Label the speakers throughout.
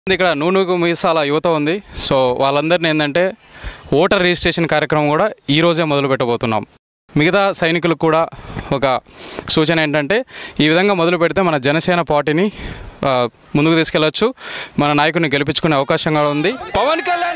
Speaker 1: ఇక్కడ నూనెకు మీసాల యువత ఉంది సో వాళ్ళందరినీ ఏంటంటే ఓటర్ రిజిస్ట్రేషన్ కార్యక్రమం కూడా ఈ రోజే మొదలు పెట్టబోతున్నాం మిగతా సైనికులకు కూడా ఒక సూచన ఏంటంటే ఈ విధంగా మొదలు పెడితే మన జనసేన పార్టీని ఆ, ముందుకు తీసుకెళ్లొచ్చు మన నాయకుడిని గెలిపించుకునే అవకాశం కూడా ఉంది పవన్ కళ్యాణ్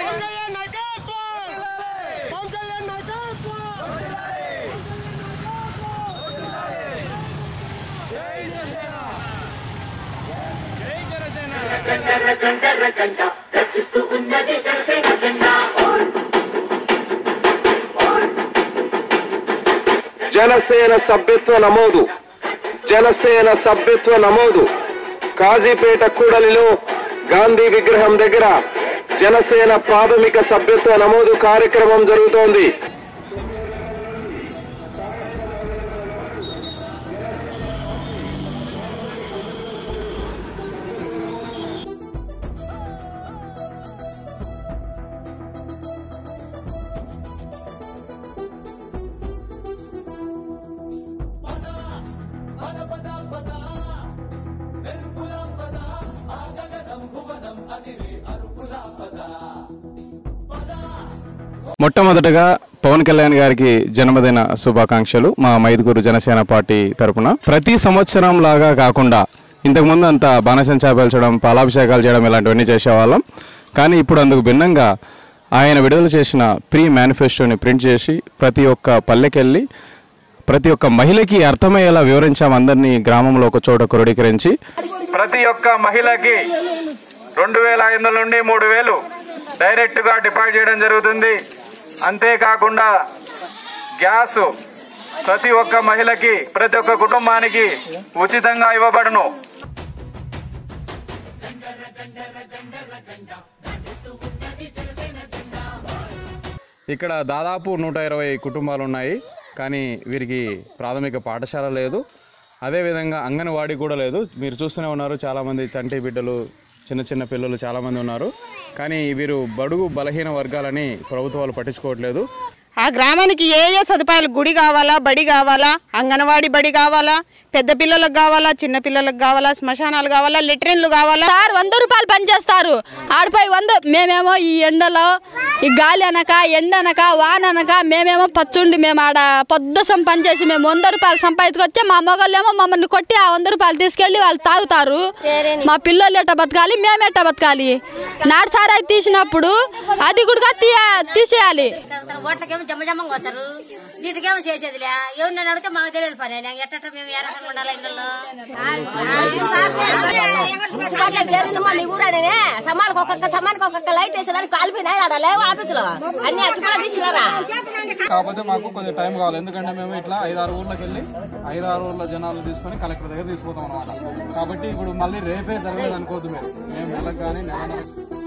Speaker 2: జనసేన సభ్యత్వ నమోదు జనసేన సభ్యత్వ నమోదు కాజీపేట కూడలిలో గాంధీ విగ్రహం దగ్గర జనసేన ప్రాథమిక సభ్యత్వ నమోదు కార్యక్రమం జరుగుతోంది
Speaker 1: మొట్టమొదటగా పవన్ కళ్యాణ్ గారికి జన్మదిన శుభాకాంక్షలు మా మైదుగురు జనసేన పార్టీ తరపున ప్రతి సంవత్సరం లాగా కాకుండా ఇంతకుముందు అంతా బాణసంచా పేల్చడం పాలాభిషేకాలు చేయడం ఇలాంటివన్నీ చేసేవాళ్ళం కానీ ఇప్పుడు అందుకు భిన్నంగా ఆయన విడుదల చేసిన ప్రీ మేనిఫెస్టోని ప్రింట్ చేసి ప్రతి ఒక్క పల్లెకెళ్ళి ప్రతి ఒక్క మహిళకి అర్థమయ్యేలా వివరించాం అందరినీ గ్రామంలో ఒక చోట క్రోడీకరించి
Speaker 3: ప్రతి ఒక్క మహిళకి రెండు వేల ఐదు వందల నుండి మూడు వేలు డైరెక్ట్ గా డిపాజిట్ చేయడం జరుగుతుంది అంతేకాకుండా గ్యాస్ ప్రతి ఒక్క మహిళకి ప్రతి ఒక్క కుటుంబానికి ఉచితంగా ఇవ్వబడును
Speaker 1: ఇక్కడ దాదాపు నూట ఇరవై కుటుంబాలు ఉన్నాయి కానీ వీరికి ప్రాథమిక పాఠశాల లేదు అదేవిధంగా అంగన్వాడీ కూడా లేదు మీరు చూస్తూనే ఉన్నారు చాలామంది చంటి బిడ్డలు చిన్న చిన్న పిల్లలు చాలామంది ఉన్నారు కానీ వీరు బడుగు బలహీన వర్గాలని ప్రభుత్వాలు పట్టించుకోవట్లేదు
Speaker 4: ఆ గ్రామానికి ఏ ఏ సదుపాయాలు గుడి కావాలా బడి కావాలా అంగన్వాడీ బడి కావాలా పెద్ద పిల్లలకు కావాలా చిన్న పిల్లలకు కావాలా శ్మశానాలు కావాలా లెట్రిన్లు కావాలా
Speaker 5: సార్ వంద రూపాయలు పని చేస్తారు ఆడిపోయి వంద మేమేమో ఈ ఎండలో ఈ గాలి అనక ఎండ అనక వాన అనక మేమేమో పచ్చుండి మేము ఆడ పొద్దుసం పని చేసి మేము వంద రూపాయలు సంపాదించుకొస్తే మా మొగళ్ళేమో మమ్మల్ని కొట్టి ఆ వంద రూపాయలు తీసుకెళ్ళి వాళ్ళు తాగుతారు మా పిల్లలు ఎట్ట బతకాలి మేము ఎట్ట బతకాలి నాటు సారాయి తీసినప్పుడు అది కూడా తీయ తీసేయాలి
Speaker 6: ఓట్లకేమో జమ్మ జమ్మంగా వచ్చారు వీటికేమో చేసేదిలే ఎవరు నేను అడిగితే మాకు తెలియదు పని నేను ఎట్ట మేము ఏ రకంగా ఉండాలి ఇళ్ళల్లో
Speaker 7: మీ ఊరేనే సమానికి ఒక్కొక్క సమానికి ఒక్కొక్క లైట్ వేసేదానికి కాలిపోయినాయి ఆడ లేవు ఆఫీసులో అన్ని అగ్గిపోయి తీసుకురారా
Speaker 8: కాకపోతే మాకు కొద్దిగా టైం కావాలి ఎందుకంటే మేము ఇట్లా ఐదారు ఊర్లకు వెళ్ళి ఐదారు ఊర్ల జనాలు తీసుకొని కలెక్టర్ దగ్గర తీసుకుపోతాం అనమాట కాబట్టి ఇప్పుడు మళ్ళీ రేపే జరగలేదు అనుకోవద్దు మేము మేము నెలకు కానీ నెల నెల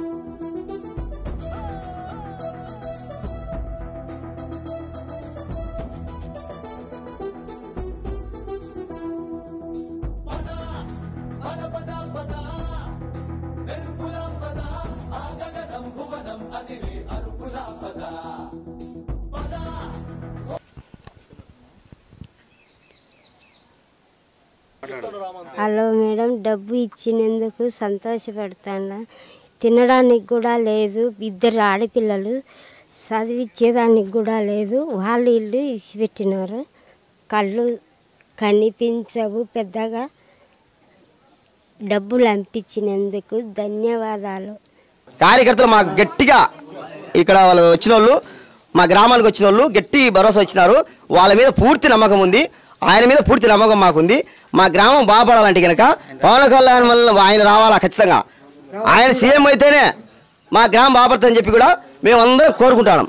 Speaker 9: హలో మేడం డబ్బు ఇచ్చినందుకు సంతోషపడతాను తినడానికి కూడా లేదు ఇద్దరు ఆడపిల్లలు చదివించేదానికి కూడా లేదు వాళ్ళు ఇల్లు ఇచ్చిపెట్టినారు కళ్ళు కనిపించవు పెద్దగా డబ్బులు అంపించినందుకు ధన్యవాదాలు
Speaker 10: కార్యకర్తలు మాకు గట్టిగా ఇక్కడ వాళ్ళు వచ్చిన వాళ్ళు మా గ్రామానికి వచ్చిన వాళ్ళు గట్టి భరోసా ఇచ్చినారు వాళ్ళ మీద పూర్తి నమ్మకం ఉంది ఆయన మీద పూర్తి నమ్మకం మాకుంది మా గ్రామం బాగుపడాలంటే కనుక పవన్ కళ్యాణ్ వల్ల ఆయన రావాలా ఖచ్చితంగా ఆయన సీఎం అయితేనే మా గ్రామం బాగుపడుతుందని చెప్పి కూడా మేమందరం కోరుకుంటాం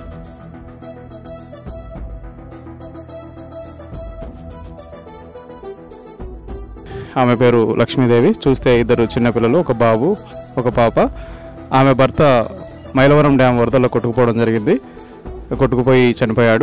Speaker 1: ఆమె పేరు లక్ష్మీదేవి చూస్తే ఇద్దరు చిన్నపిల్లలు ఒక బాబు ఒక పాప ఆమె భర్త మైలవరం డ్యామ్ వరదల్లో కొట్టుకుపోవడం జరిగింది కొట్టుకుపోయి చనిపోయాడు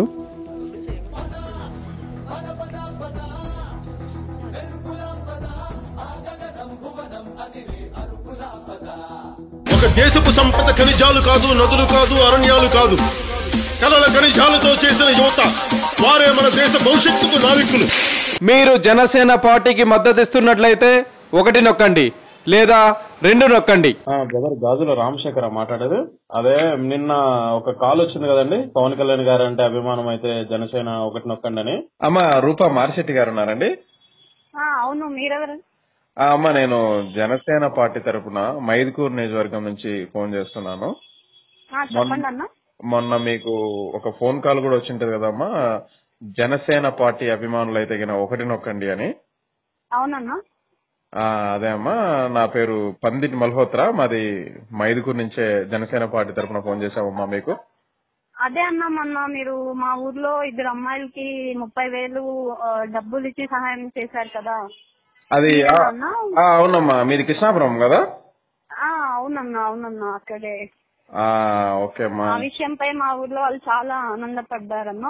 Speaker 11: ఒక దేశపు సంపద ఖనిజాలు కాదు నదులు కాదు అరణ్యాలు కాదు కలల ఖనిజాలతో చేసిన యువత వారే మన దేశ భవిష్యత్తుకు నావికులు
Speaker 2: మీరు జనసేన పార్టీకి మద్దతు ఇస్తున్నట్లయితే ఒకటి నొక్కండి
Speaker 1: లేదా రెండు నొక్కండి
Speaker 12: బ్రదర్ గాజుల రామశేఖర మాట్లాడేది అదే నిన్న ఒక కాల్ వచ్చింది కదండి పవన్ కళ్యాణ్ గారు అంటే అభిమానం అయితే జనసేన ఒకటి నొక్కండి అని
Speaker 13: అమ్మ రూపా మారిశెట్టి గారు ఉన్నారండి
Speaker 14: అవును మీరెవరు
Speaker 13: ఆ, అమ్మ నేను జనసేన పార్టీ తరపున మైదుకూరు నియోజకవర్గం నుంచి ఫోన్ చేస్తున్నాను
Speaker 14: ఆ, చెప్పండి అన్న
Speaker 13: మొన్న మీకు ఒక ఫోన్ కాల్ కూడా వచ్చింటది కదమ్మా జనసేన పార్టీ అభిమానులు అయితే గిన ఒకటి నొక్కండి అని
Speaker 14: అవునన్నా
Speaker 13: ఆ, అదే అమ్మా నా పేరు పందిటి మల్హోత్రా మాది మైదుకూరు నుంచే జనసేన పార్టీ తరపున ఫోన్ చేశామమ్మా మీకు
Speaker 14: అదే అన్న మొన్న మీరు మా ఊర్లో ఇద్దరు అమ్మాయిలకి ముప్పై వేలు ఆ, డబ్బులు ఇచ్చి సహాయం చేశారు కదా
Speaker 13: అది ఆ,
Speaker 14: మీరేనా?
Speaker 13: ఆ, అవునమ్మా మీది కృష్ణాపురం కదా
Speaker 14: ఆ అవునన్నా అవునన్నా అక్కడే
Speaker 13: ఆ, ఓకే అమ్మా
Speaker 14: ఆ విషయంపై మా ఊర్లో వాళ్ళు చాలా ఆనందపడ్డారన్నా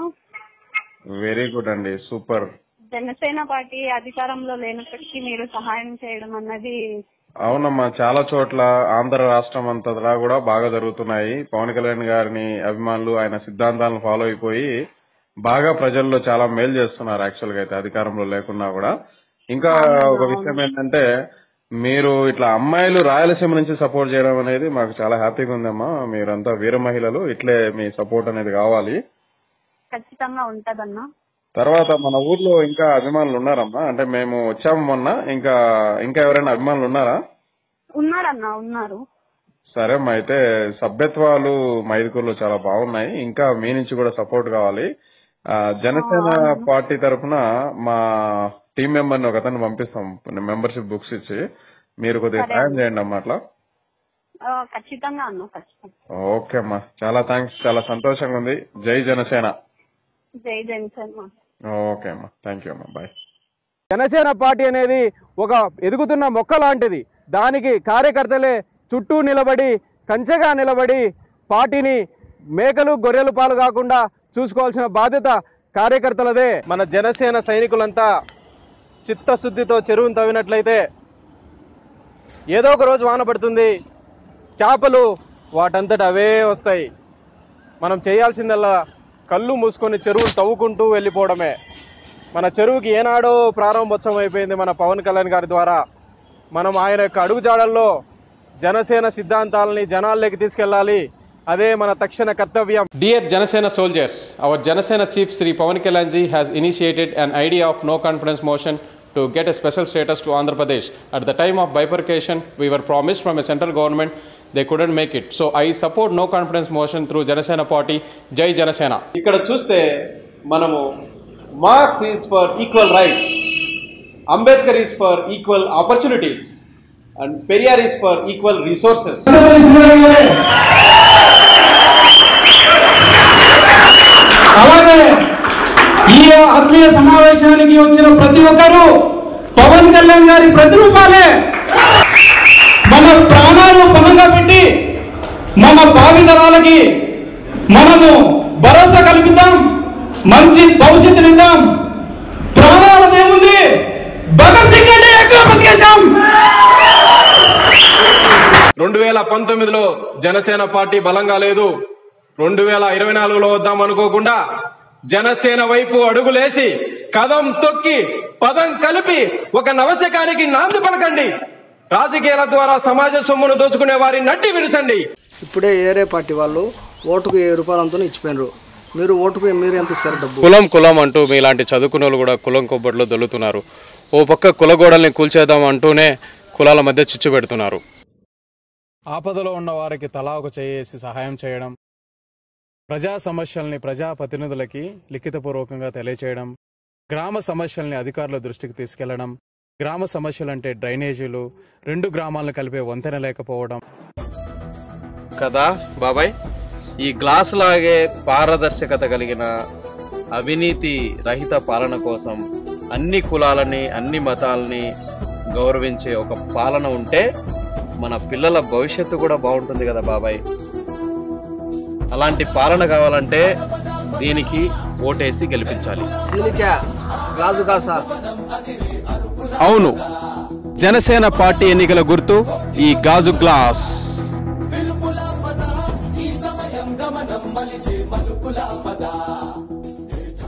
Speaker 13: వెరీ గుడ్ అండి సూపర్
Speaker 14: జనసేన పార్టీ అధికారంలో లేనప్పటికీ మీరు సహాయం చేయడం అన్నది
Speaker 13: అవునమ్మా చాలా చోట్ల ఆంధ్ర రాష్ట్రం అంతటా కూడా బాగా జరుగుతున్నాయి పవన్ కళ్యాణ్ గారిని అభిమానులు ఆయన సిద్ధాంతాలను ఫాలో అయిపోయి బాగా ప్రజల్లో చాలా మేలు చేస్తున్నారు యాక్చువల్ గా అయితే అధికారంలో లేకున్నా కూడా ఇంకా ఒక విషయం ఏంటంటే మీరు ఇట్లా అమ్మాయిలు రాయలసీమ నుంచి సపోర్ట్ చేయడం అనేది మాకు చాలా హ్యాపీగా ఉందమ్మా మీరంతా వీర మహిళలు ఇట్లే మీ సపోర్ట్ అనేది కావాలి
Speaker 14: ఖచ్చితంగా ఉంటదన్నా
Speaker 13: తర్వాత మన ఊర్లో ఇంకా అభిమానులు ఉన్నారమ్మా అంటే మేము వచ్చాము మొన్న ఇంకా ఇంకా ఎవరైనా అభిమానులు ఉన్నారా
Speaker 14: ఉన్నారన్నా ఉన్నారు
Speaker 13: సరే అమ్మా అయితే సభ్యత్వాలు మైదుకూరులో చాలా బాగున్నాయి ఇంకా మీ నుంచి కూడా సపోర్ట్ కావాలి ఆ, జనసేన పార్టీ తరఫున మా టీం మెంబర్ ని ఒక అతన్ని పంపిస్తాం మెంబర్షిప్ బుక్స్ ఇచ్చి మీరు కొద్దిగా
Speaker 14: సరే
Speaker 13: సాయం
Speaker 14: అమ్మా.
Speaker 13: చేయండి అమ్మా అట్లా
Speaker 14: ఆ, ఖచ్చితంగా అన్నా ఖచ్చితంగా
Speaker 13: ఓకే అమ్మా చాలా థ్యాంక్స్ చాలా సంతోషంగా ఉంది జై జనసేన
Speaker 14: జై జనసేన
Speaker 13: ఓకే అమ్మా థ్యాంక్ యూ అమ్మా బాయ్
Speaker 1: జనసేన పార్టీ అనేది ఒక ఎదుగుతున్న మొక్క లాంటిది దానికి కార్యకర్తలే చుట్టూ నిలబడి కంచెగా నిలబడి పార్టీని మేకలు గొర్రెలు పాలు కాకుండా చూసుకోవాల్సిన బాధ్యత కార్యకర్తలదే మన జనసేన సైనికులంతా చిత్తశుద్ధితో చెరువును తవ్వినట్లయితే ఏదో ఒక రోజు వాన పడుతుంది చేపలు వాటంతట అవే వస్తాయి మనం చేయాల్సిందల్లా కళ్ళు మూసుకొని చెరువును తవ్వుకుంటూ వెళ్ళిపోవడమే మన చెరువుకి ఏనాడో ప్రారంభోత్సవం అయిపోయింది మన పవన్ కళ్యాణ్ గారి ద్వారా మనం ఆయన యొక్క అడుగుజాడల్లో జనసేన సిద్ధాంతాలని జనాల్లోకి తీసుకెళ్ళాలి అదే మన తక్షణ కర్తవ్యం dear Janasena soldiers our Janasena chief Shri Pawan Kalyan ji has initiated an idea of no confidence motion to get a special status to Andhra Pradesh. At the time of bifurcation, we were promised from a central government, they couldn't make it. So I support no confidence motion through Janasena party. Jai Janasena. ఇక్కడ చూస్తే మనము Marx is for equal rights Ambedkar is for equal opportunities and Periyar is for equal resources
Speaker 15: అలాగే ఈ ఆత్మీయ సమావేశానికి వచ్చిన ప్రతి ఒక్కరూ పవన్ కళ్యాణ్ గారి ప్రతిరూపాలే మన ప్రాణాలు పనంగా పెట్టి మన భావితరాలకి మనము భరోసా కల్పిద్దాం మంచి భవిష్యత్తునిద్దాం ప్రాణాలది ఏముంది భగత్ సింగ్ అంటే ఎక్కువ బతికేశాం
Speaker 1: రెండు వేల పంతొమ్మిదిలో జనసేన పార్టీ బలంగా లేదు రెండు వేల ఇరవై నాలుగులో వద్దాం అనుకోకుండా జనసేన వైపు అడుగులేసి కదం తొక్కి పదం కలిపి ఒక నవశకానికి నాంది పలకండి రాజకీయాల ద్వారా సమాజ సొమ్మును దోచుకునే వారి నడ్డి విడిసండి
Speaker 16: ఇప్పుడే ఏరే పార్టీ వాళ్ళు ఓటుకు వెయ్యి రూపాయలంతా ఇచ్చిపోయినారు మీరు ఓటుకు మీరు ఎంత ఇస్తారు డబ్బు
Speaker 1: కులం కులం అంటూ మీలాంటి చదువుకున్న వాళ్ళు కూడా కులం కొబ్బట్లో దొల్లుతున్నారు ఓ పక్క కులగోడల్ని కూల్చేద్దాం అంటూనే కులాల మధ్య చిచ్చు పెడుతున్నారు ఆపదలో ఉన్న వారికి తలా ఒక చేసి సహాయం చేయడం ప్రజా సమస్యల్ని ప్రజాప్రతినిధులకి లిఖితపూర్వకంగా తెలియచేయడం గ్రామ సమస్యల్ని అధికారుల దృష్టికి తీసుకెళ్లడం గ్రామ సమస్యలంటే డ్రైనేజీలు రెండు గ్రామాలను కలిపే వంతెన లేకపోవడం కదా బాబాయ్ ఈ గ్లాస్ లాగే పారదర్శకత కలిగిన అవినీతి రహిత పాలన కోసం అన్ని కులాలని అన్ని మతాలని గౌరవించే ఒక పాలన ఉంటే మన పిల్లల భవిష్యత్తు కూడా బాగుంటుంది కదా బాబాయ్ అలాంటి పాలన కావాలంటే దీనికి ఓటేసి గెలిపించాలి
Speaker 16: దీనికే రాజు కాసా
Speaker 1: అవును జనసేన పార్టీ ఎన్నికల గుర్తు ఈ గాజు గ్లాస్